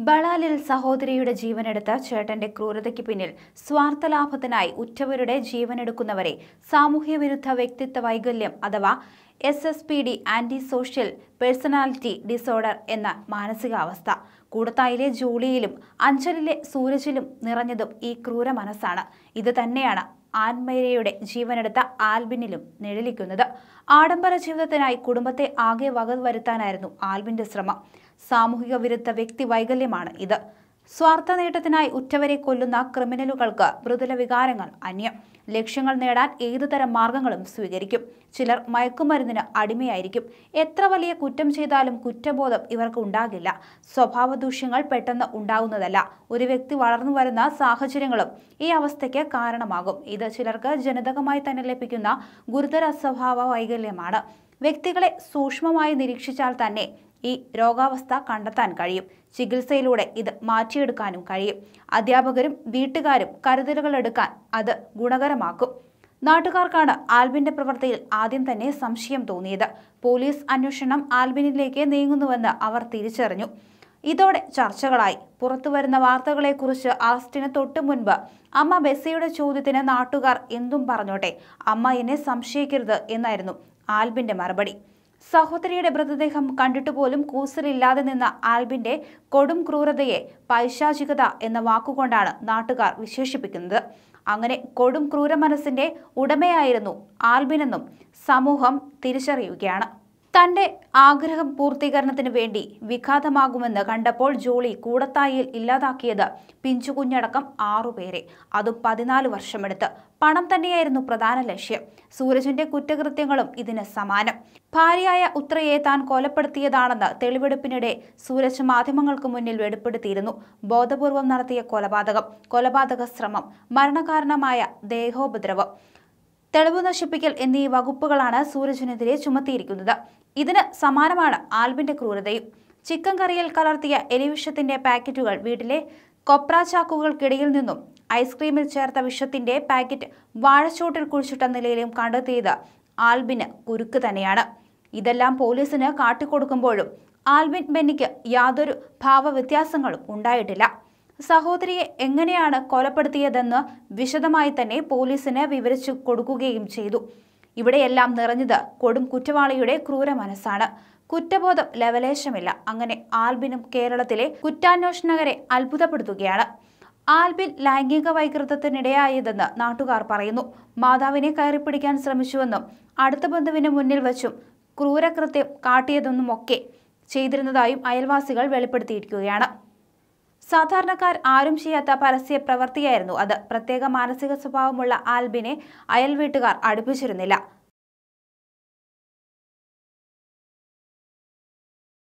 ബളാലിൽ സഹോദരിയുടെ ജീവനെടുത്ത ചേട്ടന്റെ ക്രൂരതയ്ക്ക് പിന്നിൽ സ്വാർത്ഥലാഭത്തിനായി ഉറ്റവരുടെ ജീവനെടുക്കുന്നവരെ സാമൂഹ്യ വിരുദ്ധ വ്യക്തിത്വ വൈകല്യം അഥവാ S S P D anti social personality disorder എന്ന മാനസികാവസ്ഥ കൂടത്തായിലെ ജൂലിയിലും അഞ്ചലിലെ സൂരജിലും നിറഞ്ഞതും ഈ ക്രൂര മനസ്സാണ് ഇത് തന്നെയാണ് ആൻമേരയുടെ ജീവനെടുത്ത ആൽബിനിലും നിഴലിക്കുന്നത് ആഡംബര ജീവിതത്തിനായി കുടുംബത്തെ ആകെ വകവരുത്താനായിരുന്നു ആൽബിന്റെ ശ്രമം സാമൂഹിക വിരുദ്ധ വ്യക്തി വൈകല്യമാണ് ഇത് സ്വാർത്ഥ നേട്ടത്തിനായി ഉറ്റവരെ കൊല്ലുന്ന ക്രിമിനലുകൾക്ക് മൃദുല വികാരങ്ങൾ അന്യം ലക്ഷ്യങ്ങൾ നേടാൻ ഏതുതരം മാർഗങ്ങളും സ്വീകരിക്കും ചിലർ മയക്കുമരുന്നിന് അടിമയായിരിക്കും എത്ര വലിയ കുറ്റം ചെയ്താലും കുറ്റബോധം ഇവർക്ക് ഉണ്ടാകില്ല സ്വഭാവ ദൂഷ്യങ്ങൾ പെട്ടെന്ന് ഉണ്ടാകുന്നതല്ല ഒരു വ്യക്തി വളർന്നു വരുന്ന സാഹചര്യങ്ങളും ഈ അവസ്ഥയ്ക്ക് കാരണമാകും ഇത് ചിലർക്ക് ജനിതകമായി തന്നെ ലഭിക്കുന്ന ഗുരുതര സ്വഭാവ വൈകല്യമാണ് വ്യക്തികളെ സൂക്ഷ്മമായി നിരീക്ഷിച്ചാൽ തന്നെ ഈ രോഗാവസ്ഥ കണ്ടെത്താൻ കഴിയും ചികിത്സയിലൂടെ ഇത് മാറ്റിയെടുക്കാനും കഴിയും അധ്യാപകരും വീട്ടുകാരും കരുതലുകൾ എടുക്കാൻ അത് ഗുണകരമാക്കും നാട്ടുകാർക്കാണ് ആൽബിന്റെ പ്രവൃത്തിയിൽ ആദ്യം തന്നെ സംശയം തോന്നിയത് പോലീസ് അന്വേഷണം ആൽബിനിലേക്ക് നീങ്ങുന്നുവെന്ന് അവർ തിരിച്ചറിഞ്ഞു ഇതോടെ ചർച്ചകളായി പുറത്തുവരുന്ന വാർത്തകളെക്കുറിച്ച് അറസ്റ്റിന് തൊട്ടു മുൻപ് അമ്മ ബെസ്സിയുടെ ചോദ്യത്തിന് നാട്ടുകാർ എന്തും പറഞ്ഞോട്ടെ അമ്മ എന്നെ സംശയിക്കരുത് എന്നായിരുന്നു ആൽബിന്റെ മറുപടി സഹോദരിയുടെ മൃതദേഹം കണ്ടിട്ട് പോലും കൂസലില്ലാതെ നിന്ന ആൽബിന്റെ കൊടും ക്രൂരതയെ പൈശാചികത എന്ന വാക്കുകൊണ്ടാണ് നാട്ടുകാർ വിശേഷിപ്പിക്കുന്നത് അങ്ങനെ കൊടും ക്രൂര മനസ്സിന്റെ ഉടമയായിരുന്നു ആൽബിനെന്നും സമൂഹം തിരിച്ചറിയുകയാണ് തന്റെ ആഗ്രഹം പൂർത്തീകരണത്തിന് വേണ്ടി വിഘാതമാകുമെന്ന് കണ്ടപ്പോൾ ജോളി കൂടത്തായിയിൽ ഇല്ലാതാക്കിയത് പിഞ്ചുകുഞ്ഞടക്കം ആറുപേരെ അതും പതിനാല് വർഷമെടുത്ത് പണം തന്നെയായിരുന്നു പ്രധാന ലക്ഷ്യം സൂരജിന്റെ കുറ്റകൃത്യങ്ങളും ഇതിന് സമാനം ഭാര്യയായ ഉത്രയെ താൻ കൊലപ്പെടുത്തിയതാണെന്ന് തെളിവെടുപ്പിനിടെ സൂരജ് മാധ്യമങ്ങൾക്ക് മുന്നിൽ വെളിപ്പെടുത്തിയിരുന്നു ബോധപൂർവം നടത്തിയ കൊലപാതകം കൊലപാതക ശ്രമം മരണകാരണമായ ദേഹോപദ്രവം തെളിവ് നശിപ്പിക്കൽ എന്നീ വകുപ്പുകളാണ് സൂരജിനെതിരെ ചുമത്തിയിരിക്കുന്നത് ഇതിന് സമാനമാണ് ആൽബിന്റെ ക്രൂരതയും ചിക്കൻ കറിയിൽ കലർത്തിയ എലിവിഷത്തിന്റെ പാക്കറ്റുകൾ വീട്ടിലെ കൊപ്ര ചാക്കുകൾക്കിടയിൽ നിന്നും ഐസ്ക്രീമിൽ ചേർത്ത വിഷത്തിന്റെ പാക്കറ്റ് വാഴച്ചോട്ടിൽ കുഴിച്ചിട്ട നിലയിലും കണ്ടെത്തിയത് ആൽബിന് കുരുക്ക് തന്നെയാണ് ഇതെല്ലാം പോലീസിന് കാട്ടിക്കൊടുക്കുമ്പോഴും ആൽബിൻ ബെന്നിക്ക് യാതൊരു ഭാവവ്യത്യാസങ്ങളും ഉണ്ടായിട്ടില്ല സഹോദരിയെ എങ്ങനെയാണ് കൊലപ്പെടുത്തിയതെന്ന് വിശദമായി തന്നെ പോലീസിന് വിവരിച്ചു കൊടുക്കുകയും ചെയ്തു ഇവിടെയെല്ലാം നിറഞ്ഞത് കൊടും കുറ്റവാളിയുടെ ക്രൂര മനസ്സാണ് കുറ്റബോധം ലവലേശമില്ല അങ്ങനെ ആൽബിനും കേരളത്തിലെ കുറ്റാന്വേഷണകരെ അത്ഭുതപ്പെടുത്തുകയാണ് ആൽബിൻ ലൈംഗിക വൈകൃതത്തിനിടയായതെന്ന് നാട്ടുകാർ പറയുന്നു മാതാവിനെ കയറിപ്പിടിക്കാൻ ശ്രമിച്ചുവെന്നും അടുത്ത ബന്ധുവിന് മുന്നിൽ വച്ചും ക്രൂരകൃത്യം കാട്ടിയതെന്നുമൊക്കെ ചെയ്തിരുന്നതായും അയൽവാസികൾ വെളിപ്പെടുത്തിയിരിക്കുകയാണ് സാധാരണക്കാർ ആരും ചെയ്യാത്ത പരസ്യ പ്രവൃത്തിയായിരുന്നു അത് പ്രത്യേക മാനസിക സ്വഭാവമുള്ള ആൽബിനെ അയൽ വീട്ടുകാർ അടുപ്പിച്ചിരുന്നില്ല